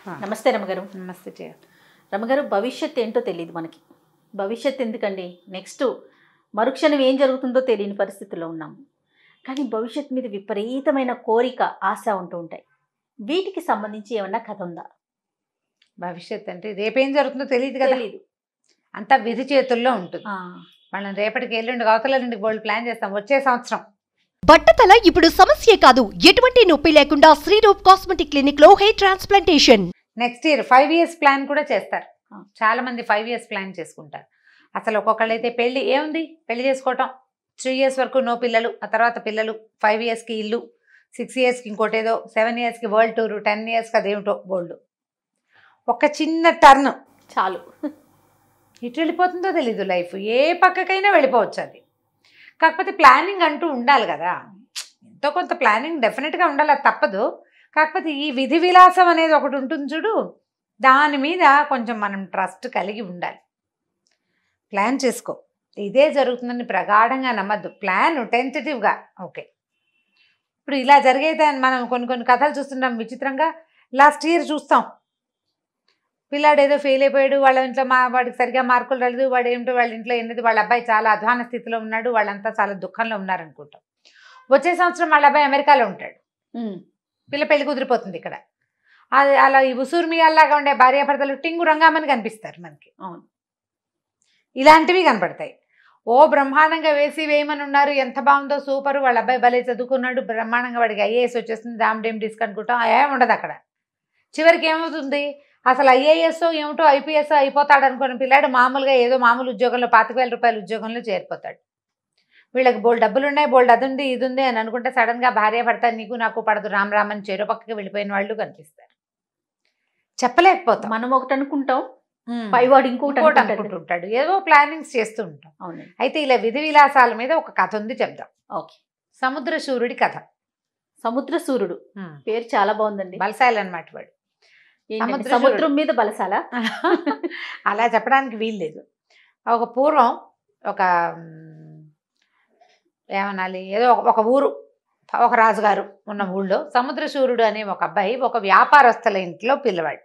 ఆ. నమస్తే రమగారు నమస్తే జయ రమగారు భవిష్యత్ ఏంటో తెలియదు మనకి భవిష్యత్ ఎందుకండి నెక్స్ట్ మరుక్షణం ఏం జరుగుతుందో తెలియని పరిస్థితుల్లో ఉన్నాము కానీ భవిష్యత్ మీద విపరీతమైన కోరిక ఆశ ఉంటూ ఉంటాయి వీటికి సంబంధించి ఏమన్నా కథ ఉందా భవిష్యత్ అంటే రేపేం జరుగుతుందో తెలియదు కదా తెలీదు అంతా విధి చేతుల్లో ఉంటుంది ఆ, మనం రేపటికి ఎల్లుండి అవతల నుండి గోల్డ్ ప్లాన్ చేస్తాం వచ్చే సంవత్సరం బట్టతల ఇప్పుడు సమస్యే కాదు ఎటువంటి నొప్పి లేకుండా శ్రీరూప్ కాస్మెటిక్ క్లినిక్ లో hair transplantation next year five years plan కూడా చేస్తారు ఆ. చాలా మంది ఫైవ్ ఇయర్స్ ప్లాన్ చేసుకుంటారు అసలు ఒక్కొక్కళ్ళు అయితే పెళ్లి ఏముంది పెళ్లి చేసుకోవటం త్రీ ఇయర్స్ వరకు నో పిల్లలు ఆ తర్వాత పిల్లలు ఫైవ్ ఇయర్స్కి ఇల్లు సిక్స్ ఇయర్స్కి ఇంకోటేదో సెవెన్ ఇయర్స్కి వరల్డ్ టూర్ టెన్ ఇయర్స్కి అదేమిటో బోల్డ్ ఒక చిన్న టర్న్ చాలు ఇటు వెళ్ళిపోతుందో తెలీదు లైఫ్ ఏ పక్కకైనా వెళ్ళిపోవచ్చు అది కాకపోతే ప్లానింగ్ అంటూ ఉండాలి కదా ఎంతో కొంత ప్లానింగ్ డెఫినెట్గా ఉండాలి అది తప్పదు కాకపోతే ఈ విధి విలాసం అనేది ఒకటి ఉంటుంది చూడు దాని మీద కొంచెం మనం ట్రస్ట్ కలిగి ఉండాలి ప్లాన్ చేసుకో ఇదే జరుగుతుందని ప్రగాఢంగా నమ్మద్దు ప్లాన్ టెంటేటివ్గా ఓకే ఇప్పుడు ఇలా జరిగేది అని మనం కొన్ని కొన్ని కథలు చూస్తున్నాం విచిత్రంగా లాస్ట్ ఇయర్ చూస్తాం పిల్లాడు ఏదో ఫెయిల్ అయిపోయాడు వాళ్ళ ఇంట్లో మా వాడికి సరిగా మార్కులు రాలేదు వాడు ఏమిటో వాళ్ళ ఇంట్లో ఎన్నది వాళ్ళ అబ్బాయి చాలా అధ్వాన స్థితిలో ఉన్నాడు వాళ్ళంతా చాలా దుఃఖంలో ఉన్నారనుకుంటాం వచ్చే సంవత్సరం వాళ్ళ అబ్బాయి అమెరికాలో ఉంటాడు ఉమ్, పిల్ల పెళ్లి కుదిరిపోతుంది ఇక్కడ అది అలా ఈ ఉసూర్మియాల్లాగా ఉండే భార్యాభర్తలు టింగు రంగామని కనిపిస్తారు మనకి అవును ఇలాంటివి కనపడతాయి ఓ బ్రహ్మాండంగా వేసి వేయమని ఉన్నారు ఎంత బాగుందో సూపర్ వాళ్ళ అబ్బాయి భలే చదువుకున్నాడు బ్రహ్మాండంగా వాడికి ఐఏఎస్ వచ్చేస్తుంది దామ్ డేమ్ డిస్క్ అనుకుంటాం ఏం ఉండదు అక్కడ చివరికి ఏమవుతుంది అసలు ఐఏఎస్ ఏమిటో ఐపీఎస్ అయిపోతాడు అనుకున్న పిల్లాడు మామూలుగా ఏదో మామూలు ఉద్యోగంలో పాతిక వేల రూపాయల ఉద్యోగంలో చేరిపోతాడు వీళ్ళకి బోల్ డబ్బులు ఉన్నాయి బోల్ అది ఉంది ఇది ఉంది అని అనుకుంటే సడన్గా భార్య భర్త నీకు నాకు పడదు రామ్ రామ్ అని చెరో పక్కకి వెళ్ళిపోయిన వాళ్ళు కనిపిస్తారు చెప్పలేకపోతాం మనం ఒకటి అనుకుంటాం ఉమ్. పైవాడు ఇంకొకటి ఇంకోటి అనుకుంటాడు. అనుకుంటుంటాడు ఏదో ప్లానింగ్స్ చేస్తూ ఉంటాం అవునండి అయితే ఇలా విధి విలాసాల మీద ఒక కథ ఉంది చెప్దాం ఓకే సముద్ర శూరుడి కథ సముద్ర సూర్యుడు పేరు చాలా బాగుందండి బలసాయలు అనమాట వాడు ఏంటండి, సముద్ర సముద్రం మీద బలసాల అలా చెప్పడానికి వీల్లేదు ఒక పూర్వం ఒక మ్, ఏమనాలి ఏదో ఒక- ఒక ఊరు ఒక రాజుగారు ఉన్న ఊళ్ళో సముద్రశూరుడు అనే ఒక అబ్బాయి ఒక వ్యాపారస్తుల ఇంట్లో పిల్లవాడు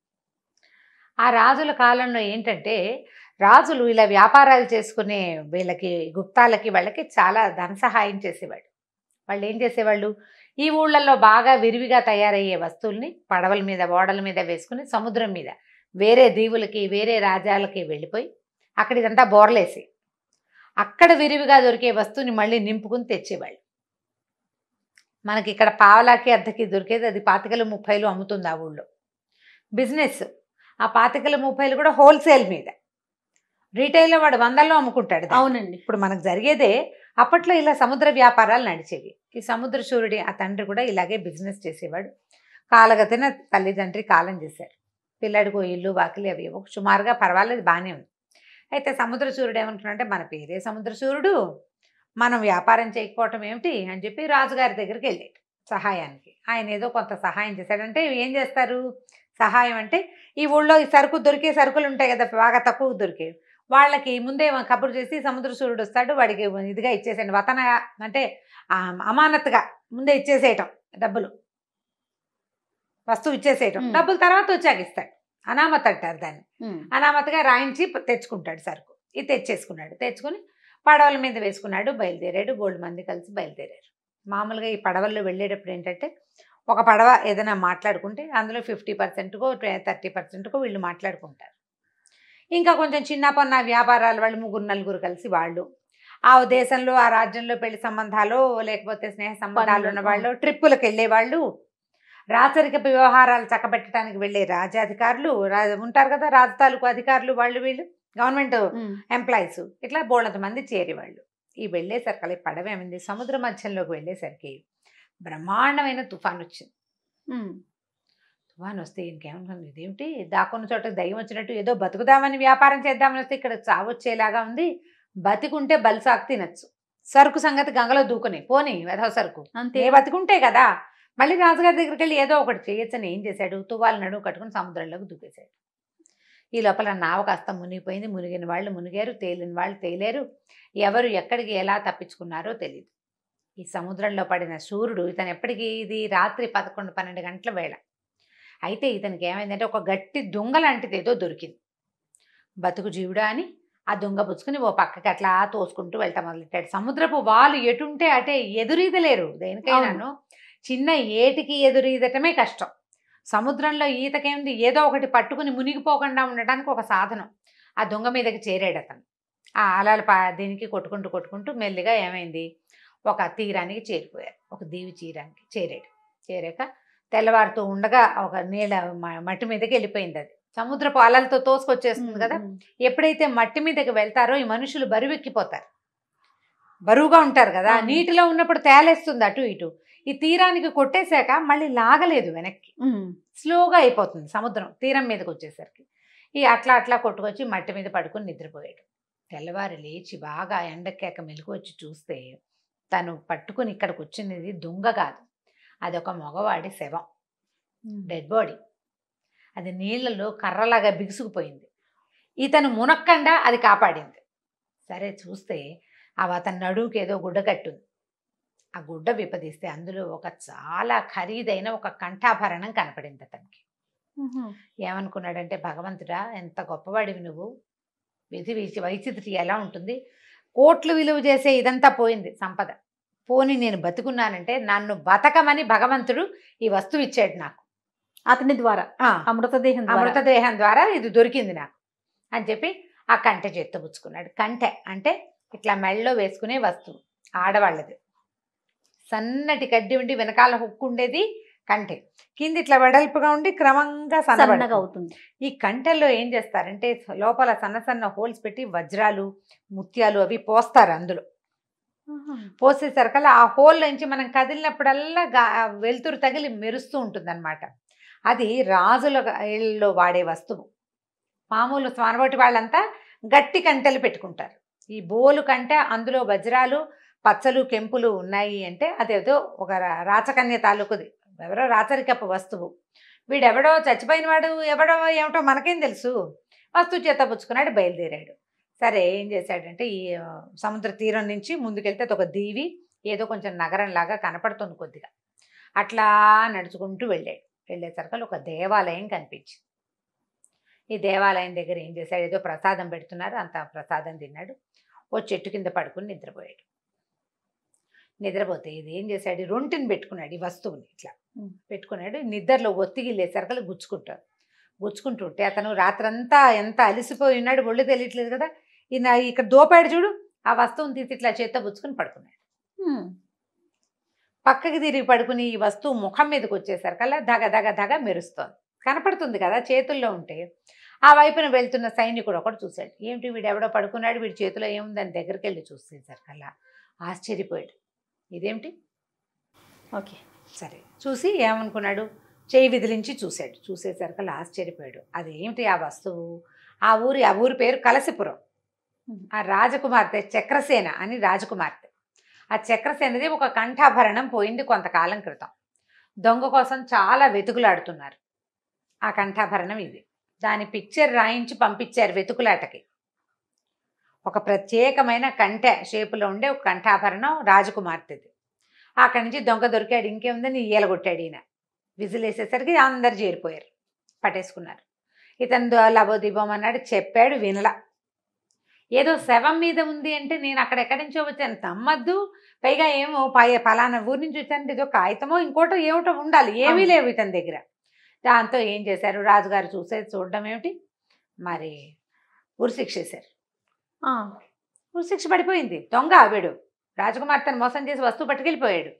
ఆ రాజుల కాలంలో ఏంటంటే రాజులు ఇలా వ్యాపారాలు చేసుకునే వీళ్ళకి గుప్తాలకి వాళ్ళకి చాలా ధన సహాయం చేసేవాడు వాళ్ళు ఏం చేసేవాళ్ళు ఈ ఊళ్ళల్లో బాగా విరివిగా తయారయ్యే వస్తువుల్ని పడవల మీద ఓడల మీద వేసుకుని సముద్రం మీద వేరే దీవులకి వేరే రాజ్యాలకి వెళ్ళిపోయి అక్కడ ఇదంతా బోర్లేసి అక్కడ విరివిగా దొరికే వస్తువుని మళ్ళీ నింపుకుని తెచ్చేవాళ్ళు మనకి ఇక్కడ పావలాకి అద్దకి దొరికేది అది పాతికలు ముప్పైలు అమ్ముతుంది ఆ ఊళ్ళో బిజినెస్ ఆ పాతికలు ముప్పైలు కూడా హోల్సేల్ మీద రీటైల్లో వాడు వందల్లో అమ్ముకుంటాడు దాన్ని. అవునండి ఇప్పుడు మనకు జరిగేదే అప్పట్లో ఇలా సముద్ర వ్యాపారాలు నడిచేవి ఈ సముద్ర సూర్యుడి ఆ తండ్రి కూడా ఇలాగే బిజినెస్ చేసేవాడు కాలగతిన తల్లిదండ్రి కాలం చేశారు పిల్లాడికి ఓ ఇల్లు వాకిలి అవి ఏవో సుమారుగా పర్వాలేదు బాగానే ఉంది అయితే సముద్ర సూర్యుడు ఏమంటున్నాడంటే మన పేరే సముద్ర సూర్యుడు మనం వ్యాపారం చేయకపోవటం ఏమిటి అని చెప్పి రాజుగారి దగ్గరికి వెళ్ళాడు సహాయానికి ఆయన ఏదో కొంత సహాయం చేశాడంటే ఏం చేస్తారు సహాయం అంటే ఈ ఊళ్ళో ఈ సరుకు దొరికే సరుకులు ఉంటాయి కదా బాగా తక్కువ దొరికేవి వాళ్ళకి ముందే కబురు చేసి సముద్ర సూర్యుడు వస్తాడు వాడికి ఇదిగా ఇచ్చేసేయండి వతన అంటే ఆ, అమానత్తుగా ముందే ఇచ్చేసేయటం డబ్బులు వస్తువు ఇచ్చేసేయటం మ్. డబ్బులు తర్వాత వచ్చాక ఇస్తాడు అనామత్ అంటారు దాన్ని ఉమ్, అనామతగా రాయించి ప- తెచ్చుకుంటాడు సరుకు ఇది తెచ్చేసుకున్నాడు తెచ్చుకుని పడవల మీద వేసుకున్నాడు బయలుదేరాడు బోల్డ్ మంది కలిసి బయలుదేరారు మామూలుగా ఈ పడవల్లో వెళ్ళేటప్పుడు ఏంటంటే ఒక పడవ ఏదైనా మాట్లాడుకుంటే అందులో ఫిఫ్టీ పర్సెంట్కో థర్టీ పర్సెంట్కో వీళ్ళు మాట్లాడుకుంటారు ఇంకా కొంచెం చిన్న పొన్న వ్యాపారాల వాళ్ళు ముగ్గురు నలుగురు కలిసి వాళ్ళు ఆ దేశంలో ఆ రాజ్యంలో పెళ్లి సంబంధాలు లేకపోతే స్నేహ సంబంధాలు ఉన్న వాళ్ళు ట్రిప్పులకు వెళ్ళేవాళ్ళు రాచరికపు వ్యవహారాలు చక్కబెట్టడానికి వెళ్ళే రాజాధికారులు రా ఉంటారు కదా రాజు తాలూకు అధికారులు వాళ్ళు వీళ్ళు గవర్నమెంట్ ఉమ్, ఎంప్లాయీస్ ఇట్లా బోళ్ళంత మంది చేరేవాళ్ళు ఈ వెళ్ళేసరికి అలా ఈ పడవ ఏమైంది సముద్ర మధ్యంలోకి వెళ్ళేసరికి బ్రహ్మాండమైన తుఫాన్ వచ్చింది ఉమ్, తుఫాన్ వస్తే ఇంకేమనుకుంది ఇదేమిటి దాక్కున్న చోట దయ్యం వచ్చినట్టు ఏదో బతుకుదామని వ్యాపారం చేద్దామని వస్తే ఇక్కడ చావొచ్చేలాగా ఉంది బతికుంటే బలిసాకు తినచ్చు సరుకు సంగతి గంగలో దూకుని పోని వెధవ సరుకు అంతే ఏ బతికుంటే కదా మళ్ళీ రాజుగారి దగ్గరికి వెళ్ళి ఏదో ఒకటి చేయొచ్చని ఏం చేశాడు తువాలు నడువు కట్టుకుని సముద్రంలోకి దూకేశాడు ఈ లోపల నావ కాస్త మునిగిపోయింది మునిగిన వాళ్ళు మునిగారు తేలిన వాళ్ళు తేలేరు ఎవరు ఎక్కడికి ఎలా తప్పించుకున్నారో తెలియదు ఈ సముద్రంలో పడిన సూర్యుడు ఇతను ఎప్పటికీ ఇది రాత్రి పదకొండు పన్నెండు గంటల వేళ అయితే ఇతనికి ఏమైందంటే ఒక గట్టి దొంగ లాంటిది ఏదో దొరికింది బతుకు జీవుడా అని ఆ దొంగ పుచ్చుకుని ఓ పక్కకి అట్లా తోసుకుంటూ వెళ్తా మొదలెట్టాడు సముద్రపు వాళ్ళు ఎటుంటే అటే ఎదురీదలేరు దేనికైనాను చిన్న ఏటికి ఎదురీదటమే కష్టం సముద్రంలో ఈతకేముంది ఏదో ఒకటి పట్టుకుని మునిగిపోకుండా ఉండడానికి ఒక సాధనం ఆ దొంగ మీదకి చేరాడు అతను ఆ అలలు పా దీనికి కొట్టుకుంటూ కొట్టుకుంటూ మెల్లిగా ఏమైంది ఒక తీరానికి చేరిపోయారు ఒక దీవి తీరానికి చేరాడు చేరాక తెల్లవారుతూ ఉండగా ఒక నీళ్ళ మ- మట్టి మీదకి వెళ్ళిపోయింది అది సముద్రపు అలలతో తోసుకొచ్చేస్తుంది కదా ఎప్పుడైతే మట్టి మీదకి వెళ్తారో ఈ మనుషులు బరువెక్కిపోతారు బరువుగా ఉంటారు కదా అవును. నీటిలో ఉన్నప్పుడు తేలేస్తుంది అటు ఇటు ఈ తీరానికి కొట్టేశాక మళ్ళీ లాగలేదు వెనక్కి ఉమ్. స్లోగా అయిపోతుంది సముద్రం తీరం మీదకి వచ్చేసరికి ఈ అట్లా అట్లా కొట్టుకొచ్చి మట్టి మీద పడుకొని నిద్రపోయాడు తెల్లవారు లేచి బాగా ఎండకేక మెలకు వచ్చి చూస్తే తను పట్టుకుని ఇక్కడికి వచ్చినది దొంగ కాదు అదొక మగవాడి శవం డెడ్ బాడీ అది నీళ్ళలో కర్రలాగా బిగుసుకుపోయింది ఇతను మునక్కండా అది కాపాడింది సరే చూస్తే అవి అతని నడువుకి ఏదో గుడ్డ కట్టుంది ఆ గుడ్డ విపదిస్తే అందులో ఒక చాలా ఖరీదైన ఒక కంఠాభరణం కనపడింది అతనికి ఉహు. ఏమనుకున్నాడంటే భగవంతుడా ఎంత గొప్పవాడివి నువ్వు విధి విచి వైచిత్రి ఎలా ఉంటుంది కోట్లు విలువ చేసే ఇదంతా పోయింది సంపద పోని నేను బతుకున్నానంటే నన్ను బతకమని భగవంతుడు ఈ వస్తువు ఇచ్చాడు నాకు అతని ద్వారా ఆ, ఆ మృతదేహం ఆ ద్వారా మృతదేహం ద్వారా ఇది దొరికింది నాకు అని చెప్పి ఆ కంటె చేత్తబుచ్చుకున్నాడు కంటె అంటే ఇట్లా మెళ్ళలో వేసుకునే వస్తువు ఆడవాళ్ళది సన్నటి కడ్డి ఉండి వెనకాల హుక్కు ఉండేది కంటె కింద ఇట్లా వెడల్పుగా ఉండి క్రమంగా సన్నగా సన్నగా అవుతుంది ఈ కంటెల్లో ఏం చేస్తారంటే లోపల సన్న సన్న హోల్స్ పెట్టి వజ్రాలు ముత్యాలు అవి పోస్తారు అందులో పోసేసరికల్లా ఆ హోల్ నుంచి మనం కదిలినప్పుడల్లా గా- వెలుతురు తగిలి మెరుస్తూ ఉంటుంది అది రాజుల ఇళ్ళలో వాడే వస్తువు మామూలు స్వానబోటి వాళ్ళంతా గట్టి కంటెలు పెట్టుకుంటారు ఈ బోలు కంటే అందులో వజ్రాలు పచ్చలు కెంపులు ఉన్నాయి అంటే అదేదో ఒక రా- రాచకన్య తాలూకుది ఎవరో రాచరికపు వస్తువు వీడెవడో చచ్చిపోయిన వాడు ఎవడో ఏమిటో మనకేం తెలుసు వస్తువు చేత పుచ్చుకున్నాడు బయలుదేరాడు సరే ఏం చేశాడంటే ఈ ఆ, సముద్ర తీరం నుంచి ముందుకెళ్తే అది ఒక దీవి ఏదో కొంచెం నగరం లాగా కనపడుతుంది కొద్దిగా అట్లా నడుచుకుంటూ వెళ్ళాడు వెళ్ళేసరికి ఒక దేవాలయం కనిపించింది ఈ దేవాలయం దగ్గర ఏం చేశాడు ఏదో ప్రసాదం పెడుతున్నారు అంత ప్రసాదం తిన్నాడు ఓ చెట్టు కింద పడుకుని నిద్రపోయాడు నిద్రపోతే ఇది ఏం చేశాడు ఈ రొంటిని పెట్టుకున్నాడు ఈ వస్తువుని ఇట్లా ఉం. పెట్టుకున్నాడు నిద్రలో ఒత్తిగి లేసరికలు గుచ్చుకుంటాడు గుచ్చుకుంటుంటే అతను రాత్రంతా ఎంత అలిసిపోయి ఉన్నాడు ఒళ్ళు తెలియట్లేదు కదా ఈయన ఇక్కడ దోపాడు చూడు ఆ వస్తువుని తీసి ఇట్లా చేత్తో పుచ్చుకుని పడుకున్నాడు ఉమ్. పక్కకి తిరిగి పడుకుని ఈ వస్తువు ముఖం మీదకి వచ్చేసరికల్లా దగ దగ దగ మెరుస్తోంది కనపడుతుంది కదా చేతుల్లో ఉంటే ఆ వైపున వెళ్తున్న సైనికుడు ఒకడు చూశాడు ఏమిటి వీడు ఎవడో పడుకున్నాడు వీడి చేతిలో ఏముందని దగ్గరికి వెళ్ళి చూసేసరికల్లా ఆశ్చర్యపోయాడు ఇదేమిటి ఓకే సరే చూసి ఏమనుకున్నాడు చేయి విదిలించి చూశాడు చూసేసరికల్లా ఆశ్చర్యపోయాడు అది ఏమిటి ఆ వస్తువు ఆ ఊరి ఆ ఊరి పేరు కలసిపురం ఆ రాజకుమార్తె చక్రసేన అని రాజకుమార్తె ఆ చక్రసేనది ఒక కంఠాభరణం పోయింది కొంతకాలం క్రితం దొంగ కోసం చాలా వెతుకులాడుతున్నారు ఆ కంఠాభరణం ఇది దాని పిక్చర్ రాయించి పంపించారు వెతుకులాటకి ఒక ప్రత్యేకమైన కంఠె షేపులో ఉండే ఒక కంఠాభరణం రాజకుమార్తెది అక్కడి నుంచి దొంగ దొరికాడు ఇంకేముందని ఈయలగొట్టాడు ఈయన విజిలేసేసరికి అందరు చేరిపోయారు పట్టేసుకున్నారు ఇతను దో- లబోదిబోం అన్నాడు చెప్పాడు వినలా ఏదో శవం మీద ఉంది అంటే నేను అక్కడెక్కడి నుంచో వచ్చాను నమ్మద్దు పైగా ఏమో పై పలానా ఊరి నుంచి వచ్చానంటే ఏదో కాగితమో ఇంకోటో ఏమిటో ఉండాలి ఏమీ అవును. లేవు ఇతని దగ్గర దాంతో ఏం చేశారు రాజుగారు చూసే చూడడం ఏమిటి మరి ఉరిశిక్ష వేశారు ఆ, ఉరిశిక్ష పడిపోయింది దొంగ ఆవిడు రాజకుమార్తెను మోసం చేసి వస్తువు పట్టుకెళ్ళిపోయాడు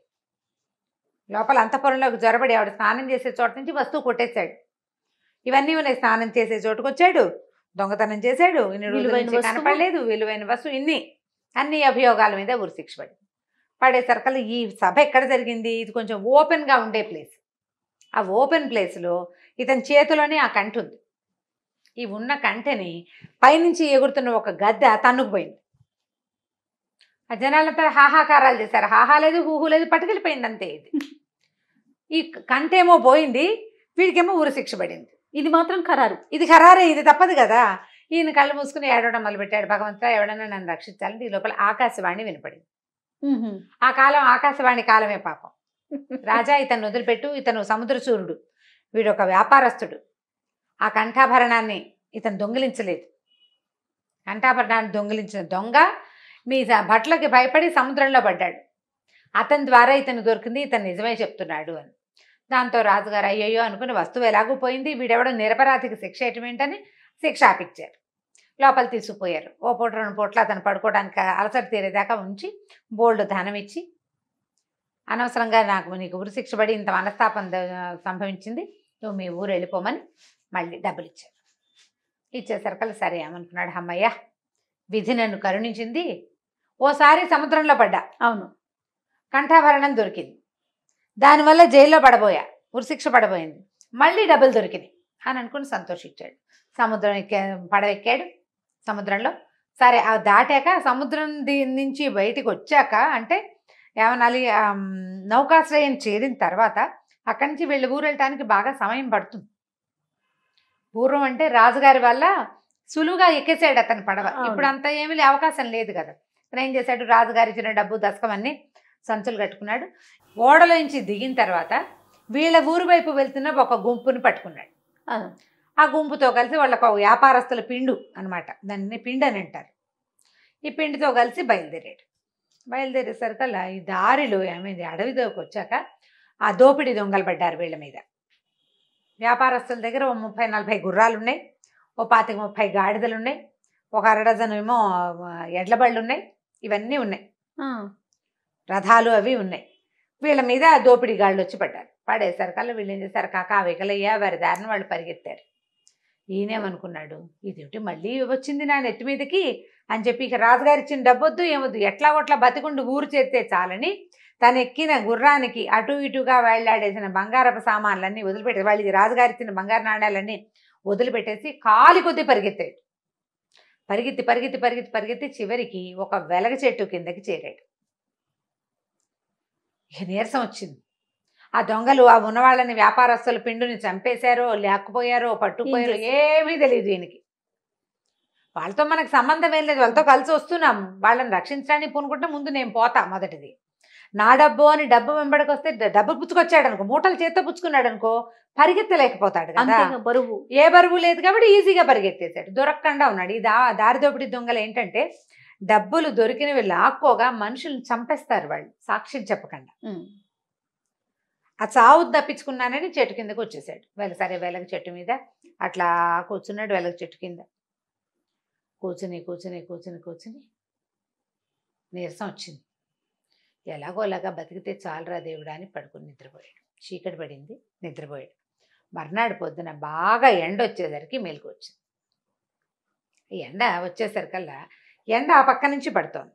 లోపల అంతఃపురంలోకి జ్వరబడి ఆవిడ స్నానం చేసే చోట నుంచి వస్తువు కొట్టేశాడు ఇవన్నీ ఉన్నాయి స్నానం చేసే చోటుకు వచ్చాడు దొంగతనం చేశాడు ఇన్ని రోజుల విలువైన నుంచి వస్తువు. కనపడలేదు విలువైన వస్తువు ఇన్ని అన్ని అభియోగాల మీద ఉరిశిక్ష పడి పడేసరికల్లా ఈ సభ ఎక్కడ జరిగింది ఇది కొంచెం ఓపెన్గా ఉండే ప్లేస్ ఆ ఓపెన్ ప్లేస్లో ఇతని చేతిలోనే ఆ కంటి ఉంది ఈ ఉన్న కంటెని పైనుంచి ఎగురుతున్న ఒక గద్దె తన్నుకుపోయింది ఆ జనాలంతా హాహాకారాలు చేశారు హాహా లేదు హూహు లేదు పట్టుకెళ్ళిపోయింది అంతే ఇది ఈ కంటేమో పోయింది వీడికేమో ఊరు శిక్ష పడింది ఇది మాత్రం ఖరారు ఇది ఖరారే ఇది తప్పదు కదా ఈయన కళ్ళు మూసుకుని ఏడవడం మొదలుపెట్టాడు భగవంతుడా ఎవడన్నా నన్ను రక్షించాలంటే ఈ లోపల ఆకాశవాణి వినపడింది ఉహు. ఆ కాలం ఆకాశవాణి కాలమే పాపం రాజా ఇతను వదిలిపెట్టు ఇతను సముద్రచూరుడు వీడు ఒక వ్యాపారస్తుడు ఆ కంఠాభరణాన్ని ఇతను దొంగిలించలేదు కంఠాభరణాన్ని దొంగిలించిన దొంగ మీ స- భట్లకి భయపడి సముద్రంలో పడ్డాడు అతని ద్వారా ఇతను దొరికింది ఇతను నిజమే చెప్తున్నాడు అని దాంతో రాజుగారు అయ్యయ్యో అనుకుని వస్తువు ఎలాగూ పోయింది వీడెవడో నిరపరాధికి శిక్ష ఏంటని శిక్ష ఆపిచ్చారు లోపల తీసుకుపోయారు ఓ పూట రెండు పూట్ల అతను పడుకోవడానికి అలసట తీరేదాకా ఉంచి బోల్డ్ ధనం ఇచ్చి అనవసరంగా నాకు నీకు ఉరి శిక్ష పడి ఇంత మనస్తాపం ద- సంభవించింది నువ్వు మీ ఊరు వెళ్ళిపోమని మళ్ళీ డబ్బులు ఇచ్చారు ఇచ్చేసరికల్లా సరే ఏమనుకున్నాడు అమ్మయ్య విధి నన్ను కరుణించింది ఓసారి సముద్రంలో పడ్డా అవును కంఠాభరణం దొరికింది దానివల్ల జైల్లో పడబోయా ఉరిశిక్ష పడబోయింది మళ్ళీ డబ్బులు దొరికినాయి అని అనుకుని సంతోషించాడు సముద్రం ఎక్కా పడవెక్కాడు సముద్రంలో సరే ఆ దాటాక సముద్రం దీ- నుంచి బయటికి వచ్చాక అంటే ఏమనాలి ఆమ్, నౌకాశ్రయం చేరిన తర్వాత అక్కడి నుంచి వెళ్ళి ఊరు వెళ్ళటానికి బాగా సమయం పడుతుంది పూర్వం అంటే రాజుగారి వల్ల సులువుగా ఎక్కేసాడు అతని పడవ అవును. ఇప్పుడు అంత ఏమీ లే- అవకాశం లేదు కదా అతను ఏం చేశాడు రాజుగారి ఇచ్చిన డబ్బు దశకం అన్ని సంచులు కట్టుకున్నాడు ఓడలో నుంచి దిగిన తర్వాత వీళ్ళ ఊరు వైపు వెళ్తున్న ఒక గుంపుని పట్టుకున్నాడు అవును. ఆ గుంపుతో కలిసి వాళ్ళకు ఒక వ్యాపారస్తుల పిండు అన్నమాట దాన్ని పిండి అని అంటారు ఈ పిండితో కలిసి బయలుదేరాడు బయలుదేరేసరికల్లా ఈ దారిలో ఏమైంది అడవిలోకి వచ్చాక ఆ దోపిడీ దొంగలు పడ్డారు వీళ్ళ మీద వ్యాపారస్తుల దగ్గర ఓ ముప్పై నలభై గుర్రాలు ఉన్నాయి ఓ పాతిక ముప్పై గాడిదలు ఉన్నాయి ఒక అర డజన్ ఏమో ఆ, ఎడ్ల బళ్ళు ఉన్నాయి ఇవన్నీ ఉన్నాయి ఆ, రథాలు అవి ఉన్నాయి వీళ్ళ మీద దోపిడీ గాళ్ళు వచ్చి పడ్డారు పడేసరికల్లా వీళ్ళు ఏం చేశారు కాకా వికలయ్యా వారి దారిని వాళ్ళు పరిగెత్తారు ఈయనేమనుకున్నాడు ఇదేమిటి మళ్ళీ వచ్చింది నా నెత్తి మీదకి అని చెప్పి ఇక రాజుగారు ఇచ్చిన డబ్బొద్దు ఏమొద్దు ఎట్లా కొట్లా బతికుండి ఊరు చేస్తే చాలని తను ఎక్కిన గుర్రానికి అటు ఇటుగా వేళ్లాడేసిన బంగారపు సామాన్లన్నీ వదిలిపెట్టి వాళ్ళకి రాజుగారు ఇచ్చిన బంగారు నాణ్యాలన్నీ వదిలిపెట్టేసి కాలి కొద్దీ పరిగెత్తాడు పరిగెత్తి పరిగెత్తి పరిగెత్తి పరిగెత్తి చివరికి ఒక వెలగ చెట్టు కిందకి చేరాడు ఇక నీరసం వచ్చింది ఆ దొంగలు ఆ ఉన్నవాళ్ళని వ్యాపారస్తుల పిండుని చంపేశారో లేకపోయారో పట్టుకుపోయారో ఏమీ తెలియదు ఈయనకి వాళ్ళతో మనకు సంబంధం ఏం లేదు వాళ్ళతో కలిసి వస్తున్నాం వాళ్ళని రక్షించడానికి పూనుకుంటే ముందు నేను పోతా మొదటిది నా డబ్బు అని డబ్బు వెంబడికి వస్తే డ- డబ్బు పుచ్చుకొచ్చాడు అనుకో మూటలు చేత్తో పుచ్చుకున్నాడు అనుకో పరిగెత్తలేకపోతాడు కదా అంతేగా బరువు ఏ బరువు లేదు కాబట్టి ఈజీగా పరిగెత్తేశాడు దొరకకుండా ఉన్నాడు ఈ దా దారి దోపిడీ దొంగలు ఏంటంటే డబ్బులు దొరికినవి లాక్కోగా మనుషుల్ని చంపేస్తారు వాళ్ళు సాక్ష్యం చెప్పకుండా ఉమ్. ఆ చావు తప్పించుకున్నానని చెట్టు కిందకు వచ్చేసాడు వెల సరే వెలగ చెట్టు మీద అట్లా కూర్చున్నాడు వెలగ చెట్టు కింద కూర్చుని కూర్చుని కూర్చుని కూర్చుని నీరసం వచ్చింది ఎలాగోలాగా బతికితే చాలరా దేవుడా అని పడుకుని నిద్రపోయాడు చీకటి పడింది నిద్రపోయాడు మర్నాడు పొద్దున బాగా ఎండ వచ్చేసరికి మెలకు వచ్చింది ఈ ఎండ వచ్చేసరికల్లా ఎండ ఆ పక్క నుంచి పడుతోంది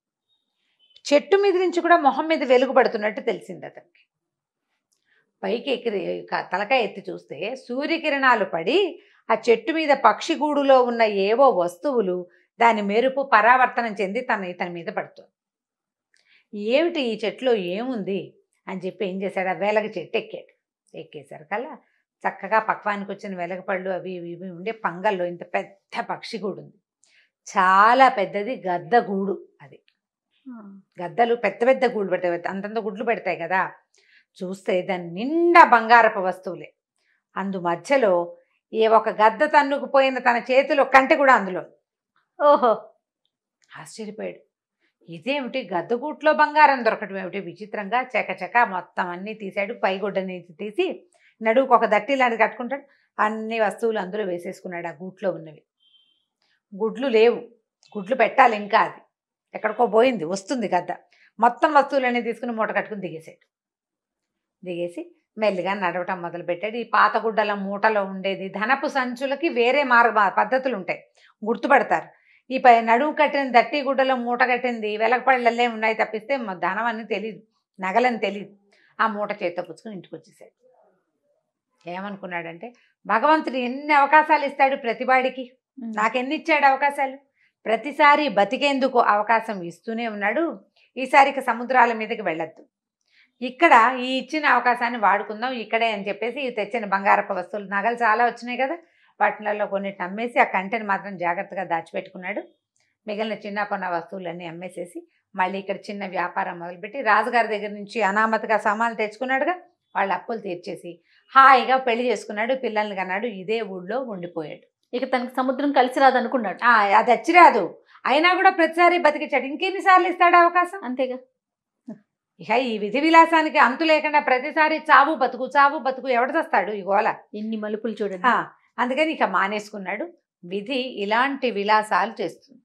చెట్టు మీద నుంచి కూడా మొహం మీద వెలుగు పడుతున్నట్టు తెలిసింది అతనికి పైకి ఎక్కి క- తలకాయ ఎత్తి చూస్తే సూర్యకిరణాలు పడి ఆ చెట్టు మీద పక్షి గూడులో ఉన్న ఏవో వస్తువులు దాని మెరుపు పరావర్తనం చెంది తన ఇతని మీద పడుతుంది ఏమిటి ఈ చెట్టులో ఏముంది అని చెప్పి ఏం చేశాడు ఆ వేలగ చెట్టు ఎక్కాడు ఎక్కేసరికల్లా చక్కగా పక్వానికి వచ్చిన వెలగపళ్ళు అవి ఇవి ఇవి ఉండే పంగల్లో ఇంత పెద్ద పక్షి గూడు ఉంది చాలా పెద్దది గద్ద గూడు అది ఆ, గద్దలు పెద్ద పెద్ద గూళ్ళు పెడతాయి అంతంత గుడ్లు పెడతాయి కదా చూస్తే దాని నిండా బంగారపు వస్తువులే అందు మధ్యలో ఏ ఒక గద్ద తన్నుకుపోయిన తన చేతిలో కంటె కూడా అందులో ఓహో ఆశ్చర్యపోయాడు ఇదేమిటి గద్దగూట్లో బంగారం దొరకటం ఏమిటి విచిత్రంగా చకచక మొత్తం అన్నీ తీశాడు పైగుడ్డని తీసి నడువుకు ఒక దట్టి లాంటిది కట్టుకుంటాడు అన్ని వస్తువులు అందులో వేసేసుకున్నాడు ఆ గూట్లో ఉన్నవి గుడ్లు లేవు గుడ్లు పెట్టాలి ఇంకా అది ఎక్కడికో పోయింది వస్తుంది గద్ద మొత్తం వస్తువులన్నీ తీసుకుని మూట కట్టుకుని దిగేసాడు దిగేసి మెల్లిగా నడవటం మొదలుపెట్టాడు ఈ పాత గుడ్డల మూటలో ఉండేది ధనపు సంచులకి వేరే మార్గ పద్ధతులు ఉంటాయి గుర్తుపడతారు ఈ పై నడుము కట్టిన దట్టి గుడ్డలో మూట కట్టింది వెలగపళ్ళల్లే ఉన్నాయి తప్పిస్తే మ- ధనం అని తెలియదు నగలని తెలియదు ఆ మూట చేత్తో పుచ్చుకుని ఇంటికి వచ్చేసాడు ఏమనుకున్నాడంటే భగవంతుడు ఎన్ని అవకాశాలు ఇస్తాడు ప్రతివాడికి ఉమ్. నాకెన్ని ఇచ్చాడు అవకాశాలు ప్రతిసారి బతికేందుకు అవకాశం ఇస్తూనే ఉన్నాడు ఈసారికి సముద్రాల మీదకి వెళ్ళొద్దు ఇక్కడ ఈ ఇచ్చిన అవకాశాన్ని వాడుకుందాం ఇక్కడే అని చెప్పేసి ఈ తెచ్చిన బంగారపు వస్తువులు నగలు చాలా వచ్చినాయి కదా వాటిలలో కొన్నిటిని అమ్మేసి ఆ కంటెని మాత్రం జాగ్రత్తగా దాచిపెట్టుకున్నాడు మిగిలిన చిన్న పొన్న వస్తువులన్నీ అమ్మేసేసి మళ్ళీ ఇక్కడ చిన్న వ్యాపారం మొదలుపెట్టి రాజుగారి దగ్గర నుంచి అనామతిగా సామాన్లు తెచ్చుకున్నాడుగా వాళ్ళ అప్పులు తీర్చేసి హాయిగా పెళ్లి చేసుకున్నాడు పిల్లల్ని కన్నాడు ఇదే ఊళ్ళో ఉండిపోయాడు ఇక తనకు సముద్రం కలిసి రాదనుకున్నాడు ఆ, అది వచ్చిరాదు అయినా కూడా ప్రతిసారి బతికించాడు ఇంకెన్నిసార్లు ఇస్తాడు అవకాశం అంతేగా ఇక ఈ విధి విలాసానికి అంతు లేకుండా ప్రతిసారి చావు బతుకు చావు బతుకు ఎవడు చస్తాడు ఈ గోల ఎన్ని మలుపులు చూడండి ఆ, అందుకని ఇక మానేసుకున్నాడు విధి ఇలాంటి విలాసాలు చేస్తుంది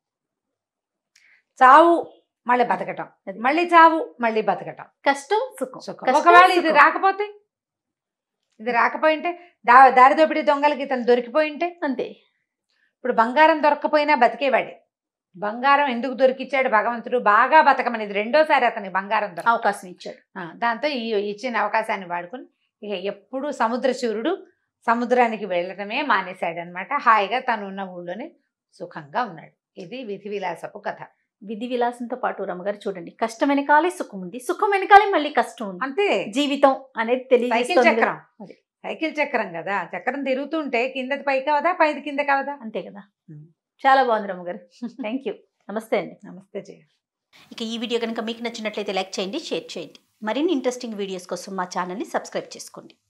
చావు మళ్ళీ బతకటం అది. మళ్ళీ చావు మళ్ళీ బతకటం కష్టం సుఖం సుఖం కష్టం, ఒకవేళ ఇది సుఖం. రాకపోతే ఇది రాకపోయింటే దా దారి దోపిడీ దొంగలకి ఇతను దొరికిపోయింటే అంతే ఇప్పుడు బంగారం దొరకపోయినా బతికేవాడే బంగారం ఎందుకు దొరికిచ్చాడు భగవంతుడు బాగా బతకమని ఇది రెండోసారి అతనికి బంగారం దొరక అవకాశం ఇచ్చాడు ఆ, దాంతో ఈ ఇచ్చిన అవకాశాన్ని వాడుకుని ఇక ఎప్పుడు సముద్రశూరుడు సముద్రానికి వెళ్ళటమే మానేశాడు అనమాట హాయిగా తను ఉన్న ఊళ్ళోనే సుఖంగా ఉన్నాడు ఇది విధి విలాసపు కథ విధి విలాసంతో పాటు రమ్మగారు చూడండి కష్టం వెనకాలే సుఖం ఉంది సుఖం వెనకాలే మళ్ళీ కష్టం ఉంది అంతే జీవితం అనేది సైకిల్ తెలియజేస్తుంది చక్రం అది. సైకిల్ చక్రం కదా చక్రం తిరుగుతుంటే కిందది పైకి అవదా పైది కింద కవదా అంతే కదా ఉమ్. చాలా బాగుంది రమ్మగారు థ్యాంక్ యూ నమస్తే అండి నమస్తే జయ ఇక ఈ వీడియో కనుక మీకు నచ్చినట్లయితే లైక్ చేయండి షేర్ చేయండి మరిన్ని ఇంట్రెస్టింగ్ వీడియోస్ కోసం మా ఛానల్ని సబ్స్క్రైబ్ చేసుకోండి